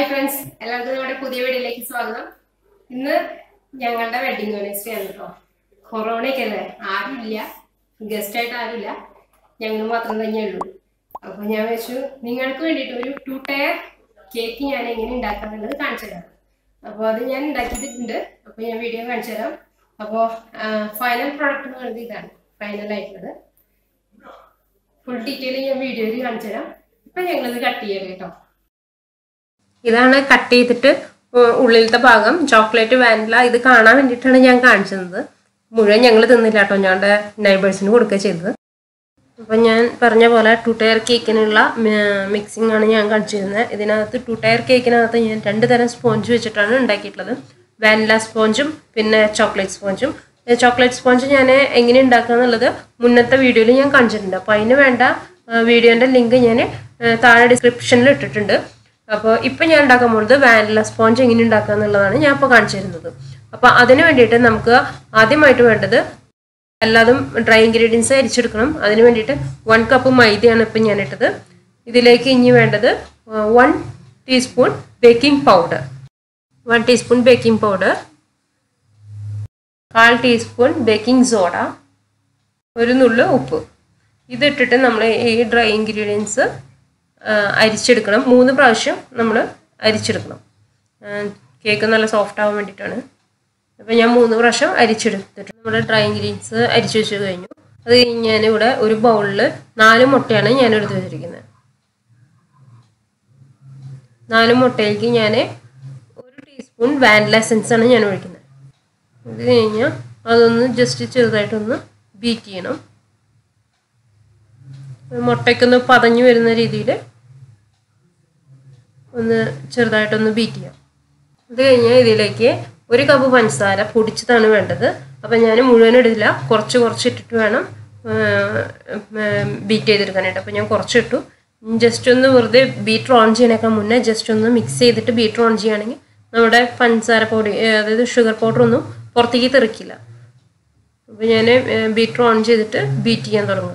hi friends എല്ലാവർക്കും നമ്മുടെ പുതിയ വീഡിയോയിലേക്ക് സ്വാഗതം ഇന്ന് ഞങ്ങളുടെ വെഡിങ് ആനിവേഴ്സറി ആണ് കേട്ടോ കൊറോണയൊക്കെ അല്ലേ ആരുമില്ല ഗസ്റ്റ് ആയിട്ട് ആരുമില്ല ഞങ്ങൾ മാത്രം തന്നെയുള്ളൂ അപ്പോൾ ഞാൻ വെച്ചു നിങ്ങൾക്ക് വേണ്ടിയിട്ട് ഒരു ടു ടയർ കേക്ക് ഞാൻ എങ്ങനെ ഉണ്ടാക്കാന്നുള്ളത് കാണിച്ചു തരാം അപ്പോൾ അത് ഞാൻ ഉണ്ടാക്കിയിട്ടുണ്ട് അപ്പോൾ ഞാൻ വീഡിയോ കാണിച്ചു തരാം അപ്പോൾ ഫൈനൽ പ്രോഡക്റ്റ് എന്ന് പറയുന്നത് ഇതാണ് ഫൈനൽ ആയിട്ടുള്ളത് ഫുൾ ഡീറ്റെയിൽ ഞാൻ വീഡിയോയിൽ കാണിച്ചു തരാം ഇപ്പം ഞങ്ങളിത് കട്ട് ചെയ്യാം കേട്ടോ ഇതാണ് കട്ട് ചെയ്തിട്ട് ഉ- ഉള്ളിലത്തെ ഭാഗം ചോക്ലേറ്റ് വാനില ഇത് കാണാൻ വേണ്ടിയിട്ടാണ് ഞാൻ കാണിച്ചത് മുഴുവൻ ഞങ്ങൾ തിന്നില്ല കേട്ടോ ഞങ്ങളുടെ നൈബേഴ്സിന് കൊടുക്കുക ചെയ്തത് അപ്പം ഞാൻ പറഞ്ഞ പോലെ ടു ടയർ കേക്കിനുള്ള മിക്സിംഗ് ആണ് ഞാൻ കാണിച്ചിരുന്നത് ഇതിനകത്ത് ടു ടയർ കേക്കിനകത്ത് ഞാൻ രണ്ട് തരം സ്പോഞ്ച് വെച്ചിട്ടാണ് ഉണ്ടാക്കിയിട്ടുള്ളത് വാനില സ്പോഞ്ചും പിന്നെ ചോക്ലേറ്റ് സ്പോഞ്ചും ചോക്ലേറ്റ് സ്പോഞ്ച് ഞാൻ എങ്ങനെ ഉണ്ടാക്കുക എന്നുള്ളത് മുന്നത്തെ വീഡിയോയിൽ ഞാൻ കാണിച്ചിട്ടുണ്ട് അപ്പോൾ അതിന് വേണ്ട വീഡിയോൻ്റെ ലിങ്ക് ഞാൻ താഴെ ഡിസ്ക്രിപ്ഷനിൽ ഇട്ടിട്ടുണ്ട് അപ്പോൾ ഇപ്പം ഞാൻ ഉണ്ടാക്കാൻ പോകുന്നത് വാനില സ്പോഞ്ച് എങ്ങനെ ഉണ്ടാക്കുക എന്നുള്ളതാണ് ഞാൻ ഇപ്പോൾ കാണിച്ചു തരുന്നത് അപ്പോൾ അതിന് വേണ്ടിയിട്ട് നമുക്ക് ആദ്യമായിട്ട് വേണ്ടത് എല്ലാതും ഡ്രൈ ഇൻഗ്രീഡിയൻസ് അരിച്ചെടുക്കണം അതിന് വേണ്ടിയിട്ട് വൺ കപ്പ് മൈദയാണ് ഇപ്പം ഞാൻ ഇട്ടത് ഇതിലേക്ക് ഇനി വേണ്ടത് one teaspoon baking powder one teaspoon baking powder കാൽ ടീസ്പൂൺ ബേക്കിംഗ് സോഡ ഒരു നുള്ളു ഉപ്പ് ഇതിട്ടിട്ട് നമ്മൾ ഈ ഡ്രൈ ഇൻഗ്രീഡിയൻസ് അരിച്ചെടുക്കണം മൂന്ന് പ്രാവശ്യം നമ്മൾ അരിച്ചെടുക്കണം കേക്ക് നല്ല സോഫ്റ്റ് ആവാൻ വേണ്ടിയിട്ടാണ് അപ്പോൾ ഞാൻ മൂന്ന് പ്രാവശ്യം അരിച്ചെടുത്തിട്ട് നമ്മുടെ ഡ്രൈ ഇൻഗ്രീഡിയൻസ് അരിച്ചു വെച്ച് കഴിഞ്ഞു അത് കഴിഞ്ഞ് ഞാനിവിടെ ഒരു ബൗളിൽ നാല് മുട്ടയാണ് ഞാൻ എടുത്ത് വെച്ചിരിക്കുന്നത് നാല് മുട്ടയിലേക്ക് ഞാൻ ഒരു ടീസ്പൂൺ വാനില എസൻസ് ആണ് ഞാൻ ഒഴിക്കുന്നത് ഇത് കഴിഞ്ഞാൽ അതൊന്ന് ജസ്റ്റ് ചെറുതായിട്ടൊന്ന് ബീറ്റ് ചെയ്യണം മുട്ടയ്ക്കൊന്ന് പതഞ്ഞു വരുന്ന രീതിയിൽ ഒന്ന് ചെറുതായിട്ടൊന്ന് ബീറ്റ് ചെയ്യാം അത് കഴിഞ്ഞാൽ ഇതിലേക്ക് ഒരു കപ്പ് പഞ്ചസാര പൊടിച്ചതാണ് വേണ്ടത് അപ്പം ഞാൻ മുഴുവൻ ഇടില്ല കുറച്ച് കുറച്ച് ഇട്ടിട്ട് വേണം ബീറ്റ് ചെയ്തെടുക്കാനായിട്ട് അപ്പം ഞാൻ കുറച്ചിട്ടു ജസ്റ്റ് ഒന്ന് വെറുതെ ബീറ്റർ ഓൺ ചെയ്യണേക്കാൾ മുന്നേ ജസ്റ്റ് ഒന്ന് മിക്സ് ചെയ്തിട്ട് ബീറ്റർ ഓൺ ചെയ്യുകയാണെങ്കിൽ നമ്മുടെ പഞ്ചസാര പൊടി ഏ, അതായത് ഷുഗർ പൗഡർ ഒന്നും പുറത്തേക്ക് തെറിക്കില്ല അപ്പോൾ ഞാൻ ബീറ്റർ ഓൺ ചെയ്തിട്ട് ബീറ്റ് ചെയ്യാൻ തുടങ്ങുന്നത്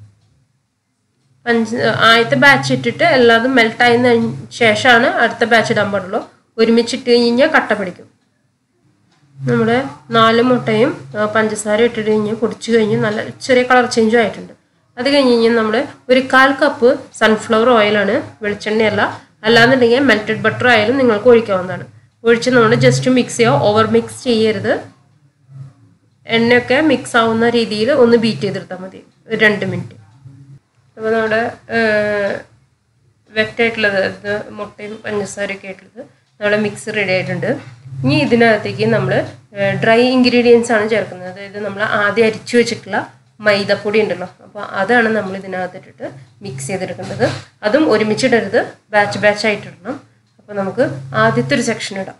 പഞ്ച ആദ്യത്തെ ബാച്ച് ഇട്ടിട്ട് എല്ലാതും മെൽറ്റ് ആയതിന് ശേഷമാണ് അടുത്ത ബാച്ച് ഇടാൻ പാടുള്ളൂ ഒരുമിച്ചിട്ട് കഴിഞ്ഞാൽ കട്ട പിടിക്കും നമ്മുടെ നാല് മുട്ടയും ആ, പഞ്ചസാര ഇട്ടിട്ട് കഴിഞ്ഞ് പൊടിച്ചു കഴിഞ്ഞ് നല്ല ചെറിയ കളർ ചേഞ്ചും ആയിട്ടുണ്ട് അത് കഴിഞ്ഞ് കഴിഞ്ഞാൽ നമ്മൾ ഒരു കാൽ കപ്പ് സൺഫ്ലവർ ഓയിലാണ് വെളിച്ചെണ്ണയല്ല അല്ലാന്നുണ്ടെങ്കിൽ മെൽറ്റഡ് ബട്ടർ ആയാലും നിങ്ങൾക്ക് ഒഴിക്കാവുന്നതാണ് ഒഴിച്ച് നമ്മൾ ജസ്റ്റ് മിക്സ് ചെയ്യുക ഓവർ മിക്സ് ചെയ്യരുത് എണ്ണയൊക്കെ മിക്സ് ആവുന്ന രീതിയിൽ ഒന്ന് ബീറ്റ് ചെയ്തെടുത്താൽ മതി ഒരു രണ്ട് മിനിറ്റ് അപ്പോൾ നമ്മുടെ വെറ്റായിട്ടുള്ളത് അത് മുട്ടയും പഞ്ചസാരയൊക്കെ ആയിട്ടുള്ളത് നമ്മുടെ മിക്സ് റെഡി ആയിട്ടുണ്ട് ഇനി ഇതിനകത്തേക്ക് നമ്മൾ ഡ്രൈ ഇൻഗ്രീഡിയൻസ് ആണ് ചേർക്കുന്നത് അതായത് നമ്മൾ ആദ്യം അരിച്ചു വെച്ചിട്ടുള്ള മൈദപ്പൊടി ഉണ്ടല്ലോ അപ്പോൾ അതാണ് നമ്മൾ ഇതിനകത്ത് ഇട്ടിട്ട് മിക്സ് ചെയ്തെടുക്കേണ്ടത് അതും ഒരുമിച്ചിടരുത് ബാച്ച് ബാച്ച് ആയിട്ട് ഇടണം അപ്പോൾ നമുക്ക് ആദ്യത്തെ ഒരു സെക്ഷൻ ഇടാം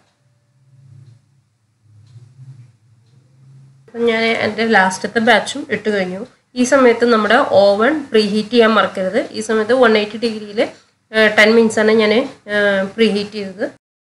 അപ്പം ഞാൻ എൻ്റെ ലാസ്റ്റത്തെ ബാച്ചും ഇട്ട് കഴിഞ്ഞു ഈ സമയത്ത് നമ്മുടെ ഓവൻ പ്രീ ഹീറ്റ് ചെയ്യാൻ മറക്കരുത് ഈ സമയത്ത് വൺ എയ്റ്റി ഡിഗ്രിയിൽ ടെൻ മിനിറ്റ്സ് ആണ് ഞാൻ പ്രീ ഹീറ്റ് ചെയ്തത്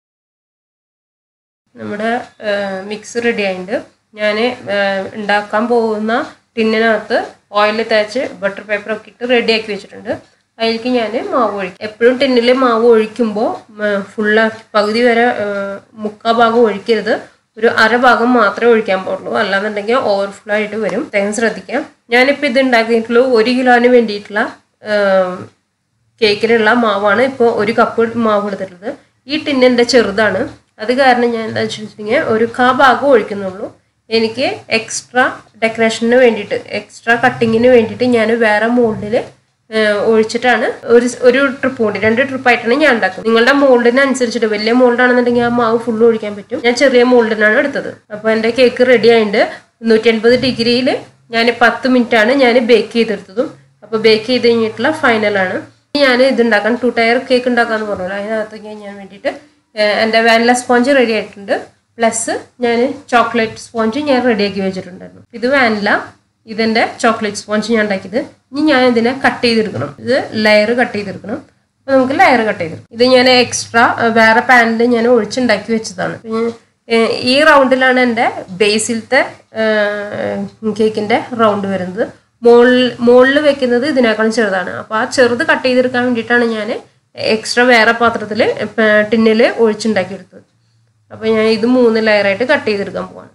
നമ്മുടെ മിക്സ് റെഡി ആയിട്ടുണ്ട് ഞാൻ ഉണ്ടാക്കാൻ പോകുന്ന ടിന്നിനകത്ത് ഓയിൽ തേച്ച് ബട്ടർ പേപ്പറൊക്കെ ഇട്ട് റെഡിയാക്കി വെച്ചിട്ടുണ്ട് അതിലേക്ക് ഞാൻ മാവ് ഒഴിക്കും എപ്പോഴും ടിന്നിൽ മാവ് ഒഴിക്കുമ്പോൾ ഫുള്ളാക്കി പകുതി വരെ ആ, മുക്കാ ഭാഗം ഒഴിക്കരുത് ഒരു അര ഭാഗം മാത്രമേ ഒഴിക്കാൻ പാടുള്ളൂ അല്ലാന്നുണ്ടെങ്കിൽ ഓവർഫ്ലോ ആയിട്ട് വരും തേങ്ങ ശ്രദ്ധിക്കാം ഞാനിപ്പോൾ ഇത് ഉണ്ടാക്കിയിട്ടുള്ളൂ ഒരു കിലോന് വേണ്ടിയിട്ടുള്ള ആ, കേക്കിനുള്ള മാവാണ് ഇപ്പോൾ ഒരു കപ്പ് മാവ് എടുത്തിട്ടുള്ളത് ഈ ടിന്ന് എൻ്റെ ചെറുതാണ് അത് കാരണം ഞാൻ എന്താ വെച്ചിട്ടുണ്ടെങ്കിൽ ഒരു കാ ഭാഗം ഒഴിക്കുന്നുള്ളൂ എനിക്ക് എക്സ്ട്രാ ഡെക്കറേഷന് വേണ്ടിയിട്ട് എക്സ്ട്രാ കട്ടിങ്ങിന് വേണ്ടിയിട്ട് ഞാൻ വേറെ മോൾഡിൽ ഒഴിച്ചിട്ടാണ് ഒരു ഒരു ട്രിപ്പ് കൂടി രണ്ട് ട്രിപ്പായിട്ടാണ് ഞാൻ ഉണ്ടാക്കുന്നത് നിങ്ങളുടെ മോൾഡിനനുസരിച്ചിട്ട് വലിയ മോൾഡാണെന്നുണ്ടെങ്കിൽ ആ മാവ് ഫുള്ള് ഒഴിക്കാൻ പറ്റും ഞാൻ ചെറിയ മോൾഡിനാണ് എടുത്തത് അപ്പോൾ എൻ്റെ കേക്ക് റെഡി ആയിട്ടുണ്ട് നൂറ്റി അൻപത് ഡിഗ്രിയിൽ ഞാൻ പത്ത് മിനിറ്റ് ആണ് ഞാൻ ബേക്ക് ചെയ്തെടുത്തതും അപ്പോൾ ബേക്ക് ചെയ്ത് കഴിഞ്ഞിട്ടുള്ള ഫൈനലാണ് ഞാൻ ഇത് ഉണ്ടാക്കാൻ ടു ടയർ കേക്ക് ഉണ്ടാക്കാന്ന് പറഞ്ഞല്ലോ അതിനകത്തേക്ക് ഞാൻ വേണ്ടിയിട്ട് ഏഹ്, എൻ്റെ വാനില സ്പോഞ്ച് റെഡി ആയിട്ടുണ്ട് പ്ലസ് ഞാൻ ചോക്ലേറ്റ് സ്പോഞ്ച് ഞാൻ റെഡിയാക്കി വെച്ചിട്ടുണ്ടായിരുന്നു ഇത് വാനില ഇതിൻ്റെ ചോക്ലേറ്റ് സ്പോഞ്ച് ഞാൻ ഉണ്ടാക്കിയത് ഇനി ഞാൻ ഇതിനെ കട്ട് ചെയ്തെടുക്കണം ഇത് ലെയർ കട്ട് ചെയ്തെടുക്കണം അപ്പോൾ നമുക്ക് ലെയർ കട്ട് ചെയ്തെടുക്കാം ഇത് ഞാൻ എക്സ്ട്രാ വേറെ പാനിൽ ഞാൻ ഒഴിച്ചുണ്ടാക്കി വെച്ചതാണ് പിന്നെ, ഏഹ്, ഈ റൗണ്ടിലാണ് എൻ്റെ ബേസിലത്തെ കേക്കിൻ്റെ റൗണ്ട് വരുന്നത് മുകളിൽ മുകളിൽ വെക്കുന്നത് ഇതിനേക്കാളും ചെറുതാണ് അപ്പോൾ ആ ചെറുത് കട്ട് ചെയ്തെടുക്കാൻ വേണ്ടിയിട്ടാണ് ഞാൻ എക്സ്ട്രാ വേറെ പാത്രത്തിൽ ടിന്നിൽ ഒഴിച്ചുണ്ടാക്കിയെടുത്തത് അപ്പോൾ ഞാൻ ഇത് മൂന്ന് ലെയറായിട്ട് കട്ട് ചെയ്തെടുക്കാൻ പോവാണ്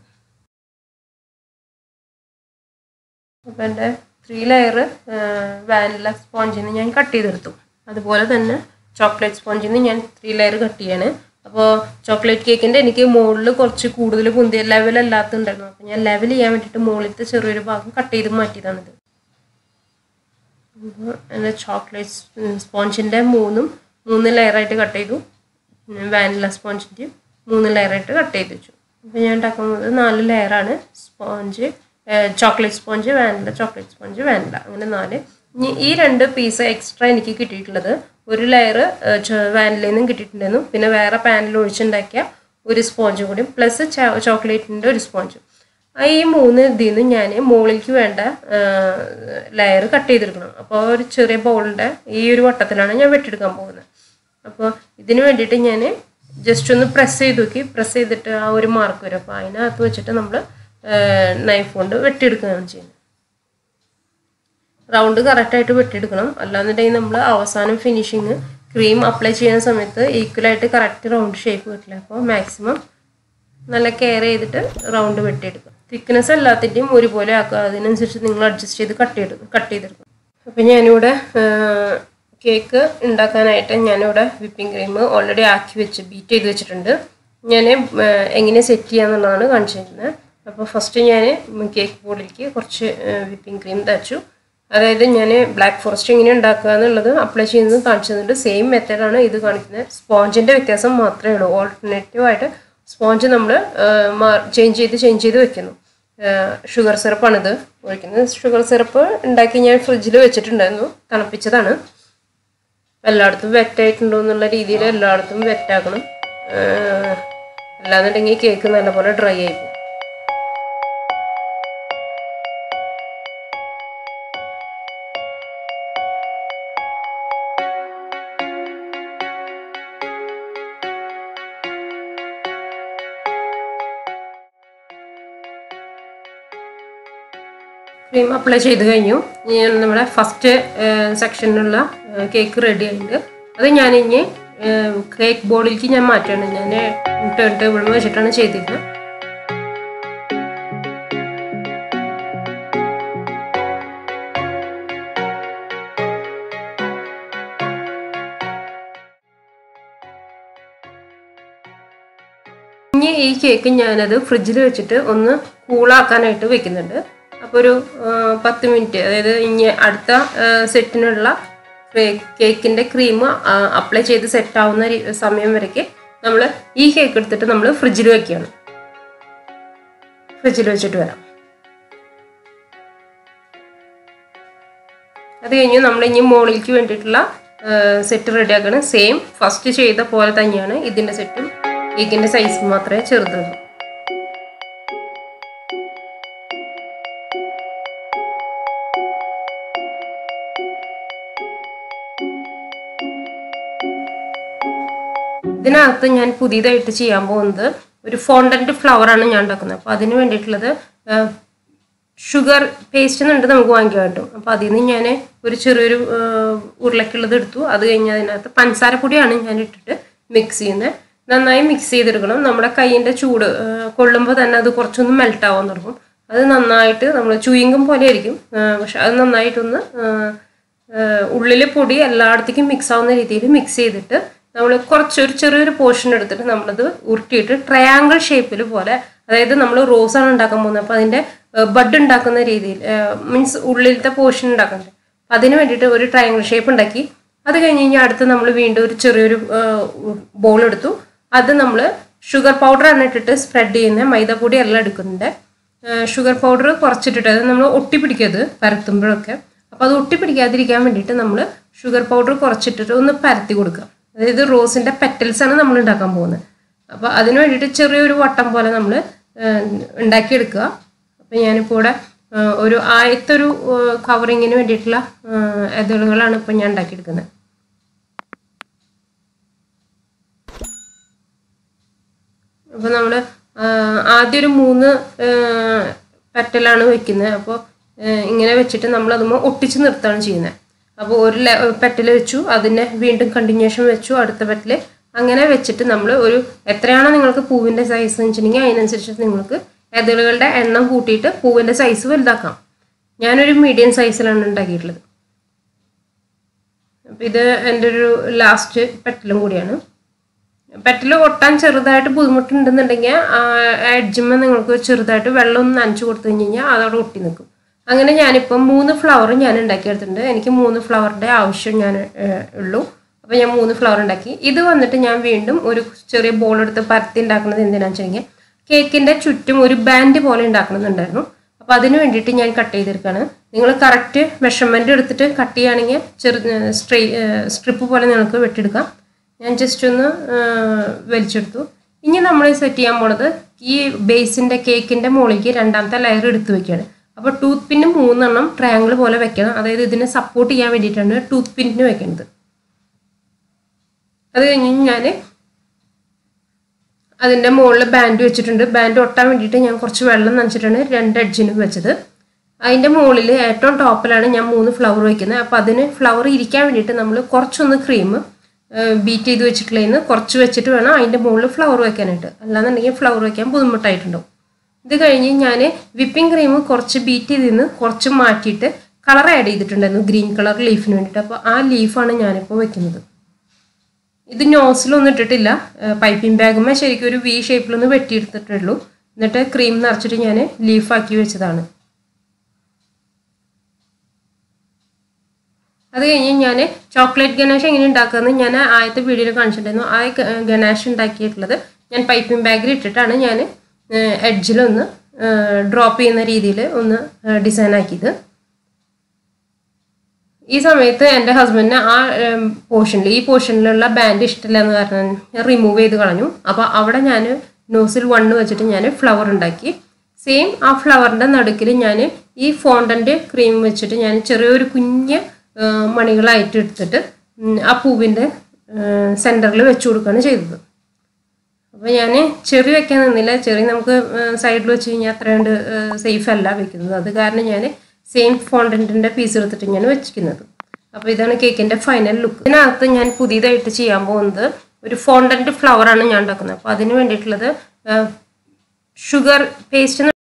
അപ്പോൾ എൻ്റെ ത്രീ ലെയർ വാനില സ്പോഞ്ചിൽ നിന്ന് ഞാൻ കട്ട് ചെയ്തെടുത്തു അതുപോലെ തന്നെ ചോക്ലേറ്റ് സ്പോഞ്ചിൽ നിന്ന് ഞാൻ ത്രീ ലെയർ കട്ട് ചെയ്യാണ് അപ്പോൾ ചോക്ലേറ്റ് കേക്കിൻ്റെ എനിക്ക് മുകളിൽ കുറച്ച് കൂടുതൽ പൊന്തിയ ലെവലല്ലാത്തുണ്ടായിരുന്നു അപ്പോൾ ഞാൻ ലെവൽ ചെയ്യാൻ വേണ്ടിയിട്ട് മുകളിലത്തെ ചെറിയൊരു ഭാഗം കട്ട് ചെയ്ത് മാറ്റിയതാണിത് അപ്പോൾ എൻ്റെ ചോക്ലേറ്റ് സ്പോഞ്ചിൻ്റെ മൂന്നും മൂന്ന് ലെയറായിട്ട് കട്ട് ചെയ്തു വാനില സ്പോഞ്ചിൻ്റെ മൂന്ന് ലെയറായിട്ട് കട്ട് ചെയ്ത് വെച്ചു അപ്പോൾ ഞാൻ ഉണ്ടാക്കുന്നത് നാല് ലെയറാണ് sponge chocolate sponge vanilla chocolate sponge vanilla അങ്ങനെ നാല് ഇനി ഈ രണ്ട് പീസ് എക്സ്ട്രാ എനിക്ക് കിട്ടിയിട്ടുള്ളത് ഒരു ലെയർ വാനിലയിൽ നിന്നും കിട്ടിയിട്ടുണ്ടായിരുന്നു പിന്നെ വേറെ പാനിൽ ഒഴിച്ചുണ്ടാക്കിയ ഒരു സ്പോഞ്ചും കൂടി പ്ലസ് ചോക്ലേറ്റിൻ്റെ ഒരു സ്പോഞ്ചും ഈ മൂന്ന് ഇതിൽ നിന്ന് ഞാൻ മുകളിലേക്ക് വേണ്ട ലെയർ കട്ട് ചെയ്തെടുക്കണം അപ്പോൾ ഒരു ചെറിയ ബൗളിൻ്റെ ഈ ഒരു വട്ടത്തിലാണ് ഞാൻ വെട്ടിയെടുക്കാൻ പോകുന്നത് അപ്പോൾ ഇതിന് വേണ്ടിയിട്ട് ഞാൻ ജസ്റ്റ് ഒന്ന് പ്രസ് ചെയ്ത് നോക്കി പ്രസ് ചെയ്തിട്ട് ആ ഒരു മാർക്ക് വരും അപ്പോൾ അതിനകത്ത് വെച്ചിട്ട് നമ്മൾ നൈഫ് കൊണ്ട് വെട്ടിയെടുക്കുകയാണ് ചെയ്യുന്നത് റൗണ്ട് കറക്റ്റായിട്ട് വെട്ടിയെടുക്കണം അല്ലാന്നുണ്ടെങ്കിൽ നമ്മൾ അവസാനം ഫിനിഷിങ് ക്രീം അപ്ലൈ ചെയ്യുന്ന സമയത്ത് ഈക്വലായിട്ട് കറക്റ്റ് റൗണ്ട് ഷേപ്പ് കിട്ടില്ല അപ്പോൾ മാക്സിമം നല്ല കെയർ ചെയ്തിട്ട് റൗണ്ട് വെട്ടിയെടുക്കുക തിക്നെസ് എല്ലാത്തിൻ്റെയും ഒരുപോലെ ആക്കുക അതിനനുസരിച്ച് നിങ്ങൾ അഡ്ജസ്റ്റ് ചെയ്ത് കട്ട് ചെയ്ത് കട്ട് ചെയ്തെടുക്കും അപ്പം ഞാനിവിടെ കേക്ക് ഉണ്ടാക്കാനായിട്ട് ഞാനിവിടെ വിപ്പിംഗ് ക്രീം ഓൾറെഡി ആക്കി വെച്ച് ബീറ്റ് ചെയ്ത് വെച്ചിട്ടുണ്ട് ഞാൻ എങ്ങനെ സെറ്റ് ചെയ്യാന്നുള്ളതാണ് കാണിച്ചു തരുന്നത് അപ്പോൾ ഫസ്റ്റ് ഞാൻ കേക്ക് ബോർഡിലേക്ക് കുറച്ച് വിപ്പിംഗ് ക്രീം തച്ചു അതായത് ഞാൻ ബ്ലാക്ക് ഫോറസ്റ്റ് എങ്ങനെ ഉണ്ടാക്കുക എന്നുള്ളത് അപ്ലൈ ചെയ്യുന്നത് കാണിച്ചു തന്നിട്ട് സെയിം മെത്തേഡാണ് ഇത് കാണിക്കുന്നത് സ്പോഞ്ചിൻ്റെ വ്യത്യാസം മാത്രമേ ഉള്ളൂ ഓൾട്ടർനേറ്റീവ് ആയിട്ട് സ്പോഞ്ച് നമ്മൾ ചേഞ്ച് ചെയ്ത് ചേഞ്ച് ചെയ്ത് വെക്കുന്നു ഷുഗർ സിറപ്പാണിത് ഒഴിക്കുന്നത് ഷുഗർ സിറപ്പ് ഉണ്ടാക്കി ഞാൻ ഫ്രിഡ്ജിൽ വെച്ചിട്ടുണ്ടായിരുന്നു തണുപ്പിച്ചതാണ് എല്ലായിടത്തും വെറ്റായിട്ടുണ്ടോ എന്നുള്ള രീതിയിൽ എല്ലായിടത്തും വെറ്റാക്കണം അല്ലാന്നുണ്ടെങ്കിൽ കേക്ക് നല്ലപോലെ ഡ്രൈ ആയിപ്പോകും ക്രീം അപ്ലൈ ചെയ്ത് കഴിഞ്ഞു ഇനി നമ്മുടെ ഫസ്റ്റ് സെക്ഷനിലുള്ള കേക്ക് റെഡി ആയിട്ടുണ്ട് അത് ഞാൻ ഇനി കേക്ക് ബോർഡിലേക്ക് ഞാൻ മാറ്റുകയാണ് ഞാൻ ടേൺ ടേബിളിൽ വെച്ചിട്ടാണ് ചെയ്തിരുന്നത് ഇനി ഈ കേക്ക് ഞാനത് ഫ്രിഡ്ജിൽ വെച്ചിട്ട് ഒന്ന് കൂളാക്കാനായിട്ട് വെക്കുന്നുണ്ട് അപ്പോൾ ഒരു പത്ത് മിനിറ്റ് അതായത് ഇനി അടുത്ത സെറ്റിനുള്ള കേക്കിൻ്റെ ക്രീം അപ്ലൈ ചെയ്ത് സെറ്റ് ആവുന്ന സമയം വരയ്ക്ക് നമ്മൾ ഈ കേക്ക് എടുത്തിട്ട് നമ്മൾ ഫ്രിഡ്ജിൽ വെക്കുകയാണ് ഫ്രിഡ്ജിൽ വെച്ചിട്ട് വരാം അത് കഴിഞ്ഞ് നമ്മൾ ഇനി മോളിലേക്ക് വേണ്ടിയിട്ടുള്ള സെറ്റ് റെഡിയാക്കണം സെയിം ഫസ്റ്റ് ചെയ്ത പോലെ തന്നെയാണ് ഇതിൻ്റെ സെറ്റും കേക്കിൻ്റെ സൈസ് മാത്രമേ ചെറുതുള്ളൂ ഇതിനകത്ത് ഞാൻ പുതിയതായിട്ട് ചെയ്യാൻ പോകുന്നത് ഒരു ഫോണ്ടൻറ്റ് ഫ്ലവറാണ് ഞാൻ ഉണ്ടാക്കുന്നത് അപ്പോൾ അതിന് വേണ്ടിയിട്ടുള്ളത് ഷുഗർ പേസ്റ്റ് എന്നുണ്ട് നമുക്ക് വാങ്ങിക്കാൻ കിട്ടും അപ്പോൾ അതിൽ നിന്ന് ഞാൻ ഒരു ചെറിയൊരു ഉരുളക്കുള്ളത് എടുത്തു അത് കഴിഞ്ഞ് അതിനകത്ത് പഞ്ചസാര പൊടിയാണ് ഞാൻ ഇട്ടിട്ട് മിക്സ് ചെയ്യുന്നത് നന്നായി മിക്സ് ചെയ്തെടുക്കണം നമ്മുടെ കൈയിൻ്റെ ചൂട് കൊള്ളുമ്പോൾ തന്നെ അത് കുറച്ചൊന്ന് മെൽറ്റ് ആവാൻ തുടങ്ങും അത് നന്നായിട്ട് നമ്മൾ ചുയിങ്കം പോലെ ആയിരിക്കും പക്ഷെ അത് നന്നായിട്ടൊന്ന് ഉള്ളിൽ പൊടി എല്ലായിടത്തേക്കും മിക്സ് ആവുന്ന രീതിയിൽ മിക്സ് ചെയ്തിട്ട് നമ്മൾ കുറച്ചൊരു ചെറിയൊരു പോർഷൻ എടുത്തിട്ട് നമ്മളത് ഉരുട്ടിയിട്ട് ട്രയാങ്കിൾ ഷേപ്പിൽ പോലെ അതായത് നമ്മൾ റോസാണ് ഉണ്ടാക്കാൻ പോകുന്നത് അപ്പോൾ അതിൻ്റെ ബഡ് ഉണ്ടാക്കുന്ന രീതിയിൽ മീൻസ് ഉള്ളിലത്തെ പോർഷൻ ഉണ്ടാക്കുന്നത് അതിന് വേണ്ടിയിട്ട് ഒരു ട്രയാങ്കിൾ ഷേപ്പ് ഉണ്ടാക്കി അത് കഴിഞ്ഞ് കഴിഞ്ഞാൽ അടുത്ത് നമ്മൾ വീണ്ടും ഒരു ചെറിയൊരു ബോൾ എടുത്തു അത് നമ്മൾ ഷുഗർ പൗഡറാണ് ഇട്ടിട്ട് സ്പ്രെഡ് ചെയ്യുന്ന മൈദപ്പൊടി എല്ലാം എടുക്കുന്നുണ്ട് ഷുഗർ പൗഡർ കുറച്ചിട്ടിട്ട് അത് നമ്മൾ ഒട്ടിപ്പിടിക്കരുത് പരത്തുമ്പോഴൊക്കെ അപ്പോൾ അത് ഒട്ടിപ്പിടിക്കാതിരിക്കാൻ വേണ്ടിയിട്ട് നമ്മൾ ഷുഗർ പൗഡർ കുറച്ചിട്ടിട്ട് ഒന്ന് പരത്തി കൊടുക്കുക അതായത് റോസിൻ്റെ പെറ്റൽസ് ആണ് നമ്മൾ ഉണ്ടാക്കാൻ പോകുന്നത് അപ്പോൾ അതിന് വേണ്ടിയിട്ട് ചെറിയൊരു വട്ടം പോലെ നമ്മൾ ഉണ്ടാക്കിയെടുക്കുക അപ്പോൾ ഞാനിപ്പോൾ ഇവിടെ ഒരു ആദ്യത്തെ ഒരു കവറിങ്ങിന് വേണ്ടിയിട്ടുള്ള എതളുകളാണ് ഇപ്പോൾ ഞാൻ ഉണ്ടാക്കിയെടുക്കുന്നത് അപ്പോൾ നമ്മൾ ആദ്യം ഒരു മൂന്ന് പെറ്റലാണ് വെക്കുന്നത് അപ്പോൾ ഇങ്ങനെ വെച്ചിട്ട് നമ്മൾ അതുമ്പോൾ ഒട്ടിച്ച് നിർത്തുകയാണ് ചെയ്യുന്നത് അപ്പോൾ ഒരു പെറ്റിൽ വെച്ചു അതിനെ വീണ്ടും കണ്ടിന്യൂഷൻ വെച്ചു അടുത്ത പെറ്റിൽ അങ്ങനെ വെച്ചിട്ട് നമ്മൾ ഒരു എത്രയാണോ നിങ്ങൾക്ക് പൂവിൻ്റെ സൈസ് എന്ന് വെച്ചിട്ടുണ്ടെങ്കിൽ അതിനനുസരിച്ച് നിങ്ങൾക്ക് എതിളുകളുടെ എണ്ണം കൂട്ടിയിട്ട് പൂവിൻ്റെ സൈസ് വലുതാക്കാം ഞാനൊരു മീഡിയം സൈസിലാണ് ഉണ്ടാക്കിയിട്ടുള്ളത് അപ്പം ഇത് എൻ്റെ ഒരു ലാസ്റ്റ് പെറ്റലും കൂടിയാണ് പെറ്റൽ ഒട്ടാൻ ചെറുതായിട്ട് ബുദ്ധിമുട്ടുണ്ടെന്നുണ്ടെങ്കിൽ എഡ്ജിമ്മ നിങ്ങൾക്ക് ചെറുതായിട്ട് വെള്ളം ഒന്ന് നനച്ചു കൊടുത്തു കഴിഞ്ഞ് കഴിഞ്ഞാൽ അതവിടെ ഒട്ടി നിൽക്കും അങ്ങനെ ഞാനിപ്പം മൂന്ന് ഫ്ലവർ ഞാൻ ഉണ്ടാക്കിയെടുത്തിട്ടുണ്ട് എനിക്ക് മൂന്ന് ഫ്ലവറിൻ്റെ ആവശ്യം ഞാൻ ഏഹ്, ഉള്ളൂ അപ്പോൾ ഞാൻ മൂന്ന് ഫ്ലവർ ഉണ്ടാക്കി ഇത് വന്നിട്ട് ഞാൻ വീണ്ടും ഒരു ചെറിയ ബോൾ എടുത്ത് പരത്തി ഉണ്ടാക്കുന്നത് എന്തിനാണെന്ന് വെച്ചിട്ടുണ്ടെങ്കിൽ കേക്കിൻ്റെ ചുറ്റും ഒരു ബാൻഡ് പോലെ ഉണ്ടാക്കണമെന്നുണ്ടായിരുന്നു അപ്പോൾ അതിന് വേണ്ടിയിട്ട് ഞാൻ കട്ട് ചെയ്തെടുക്കുകയാണ് നിങ്ങൾ കറക്റ്റ് മെഷർമെൻറ്റ് എടുത്തിട്ട് കട്ട് ചെയ്യുകയാണെങ്കിൽ ചെറു സ്ട്രൈ സ്ട്രിപ്പ് പോലെ നിങ്ങൾക്ക് വെട്ടിയെടുക്കാം ഞാൻ ജസ്റ്റ് ഒന്ന് ആ, വലിച്ചെടുത്തു ഇനി നമ്മൾ സെറ്റ് ചെയ്യാൻ പോണത് ഈ ബേസിൻ്റെ കേക്കിൻ്റെ മുകളിലേക്ക് രണ്ടാമത്തെ ലെയർ എടുത്ത് വെക്കുകയാണ് അപ്പോൾ ടൂത്ത് പിന്ന് മൂന്നെണ്ണം ട്രയാങ്കിൾ പോലെ വെക്കണം അതായത് ഇതിനെ സപ്പോർട്ട് ചെയ്യാൻ വേണ്ടിയിട്ടാണ് ടൂത്ത് പിന്നിന് വെക്കുന്നത് അത് കഴിഞ്ഞ് ഞാൻ അതിൻ്റെ മുകളിൽ ബാൻഡ് വെച്ചിട്ടുണ്ട് ബാൻഡ് ഒട്ടാൻ വേണ്ടിയിട്ട് ഞാൻ കുറച്ച് വെള്ളം നനച്ചിട്ടാണ് രണ്ട് എഡ്ജിനും വെച്ചത് അതിൻ്റെ മുകളിൽ ഏറ്റവും ടോപ്പിലാണ് ഞാൻ മൂന്ന് ഫ്ലവർ വെക്കുന്നത് അപ്പോൾ അതിന് ഫ്ലവർ ഇരിക്കാൻ വേണ്ടിയിട്ട് നമ്മൾ കുറച്ചൊന്ന് ക്രീം ബീറ്റ് ചെയ്ത് വെച്ചിട്ടുള്ളതിന് കുറച്ച് വെച്ചിട്ട് വേണം അതിൻ്റെ മുകളിൽ ഫ്ലവർ വെക്കാനായിട്ട് അല്ലാന്നുണ്ടെങ്കിൽ ഫ്ലവർ വെക്കാൻ ബുദ്ധിമുട്ടായിട്ടുണ്ടാവും ഇത് കഴിഞ്ഞ് ഞാൻ വിപ്പിംഗ് ക്രീം കുറച്ച് ബീറ്റ് ചെയ്തിന്ന് കുറച്ച് മാറ്റിയിട്ട് കളർ ആഡ് ചെയ്തിട്ടുണ്ടായിരുന്നു ഗ്രീൻ കളർ ലീഫിന് വേണ്ടിയിട്ട് അപ്പോൾ ആ ലീഫാണ് ഞാനിപ്പോൾ വെക്കുന്നത് ഇത് നോസിലൊന്നും ഇട്ടിട്ടില്ല പൈപ്പിംഗ് ബാഗുമ്മ ശരിക്കും ഒരു വി ഷേപ്പിലൊന്ന് വെട്ടിയെടുത്തിട്ടുള്ളൂ എന്നിട്ട് ക്രീം നിറച്ചിട്ട് ഞാൻ ലീഫാക്കി വെച്ചതാണ് അത് കഴിഞ്ഞ് ഞാൻ ചോക്ലേറ്റ് ഗണേഷ് എങ്ങനെ ഉണ്ടാക്കുന്നത് ഞാൻ ആദ്യത്തെ വീഡിയോയിൽ കാണിച്ചിട്ടുണ്ടായിരുന്നു ആ ഗ- ഗണേഷ് ഉണ്ടാക്കിയിട്ടുള്ളത് ഞാൻ പൈപ്പിംഗ് ബാഗിൽ ഇട്ടിട്ടാണ് ഞാൻ എഡ്ജിലൊന്ന് ഡ്രോപ്പ് ചെയ്യുന്ന രീതിയിൽ ഒന്ന് ഡിസൈൻ ആക്കിയത് ഈ സമയത്ത് എൻ്റെ ഹസ്ബൻഡിന് ആ പോർഷനിൽ ഈ പോർഷനിലുള്ള ബാൻഡ് ഇഷ്ടമില്ല എന്ന് കാരണം ഞാൻ റിമൂവ് ചെയ്ത് കളഞ്ഞു അപ്പോൾ അവിടെ ഞാൻ നോസിൽ വണ്ണ് വെച്ചിട്ട് ഞാൻ ഫ്ലവർ ഉണ്ടാക്കി സെയിം ആ ഫ്ലവറിൻ്റെ നടുക്കിൽ ഞാൻ ഈ ഫോണ്ടൻ്റ് ക്രീം വെച്ചിട്ട് ഞാൻ ചെറിയൊരു കുഞ്ഞ് ആ, മണികളായിട്ട് എടുത്തിട്ട് ഉം, ആ പൂവിൻ്റെ സെൻറ്ററിൽ വെച്ച് കൊടുക്കുകയാണ് ചെയ്തത് അപ്പോൾ ഞാൻ ചെറി വെക്കാൻ നിന്നില്ല ചെറി നമുക്ക് സൈഡിൽ വെച്ച് കഴിഞ്ഞാൽ അത്ര കണ്ട് സേഫ് അല്ല വെക്കുന്നത് അത് കാരണം ഞാൻ സെയിം ഫോണ്ടൻറ്റിൻ്റെ പീസ് എടുത്തിട്ട് ഞാൻ വെച്ചിരിക്കുന്നത് അപ്പോൾ ഇതാണ് കേക്കിൻ്റെ ഫൈനൽ ലുക്ക് ഇതിനകത്ത് ഞാൻ പുതിയതായിട്ട് ചെയ്യാൻ പോകുന്നത് ഒരു ഫോണ്ടൻറ്റ് ഫ്ലവറാണ് ഞാൻ ഉണ്ടാക്കുന്നത് അപ്പോൾ അതിന് വേണ്ടിയിട്ടുള്ളത് ഷുഗർ പേസ്റ്റ്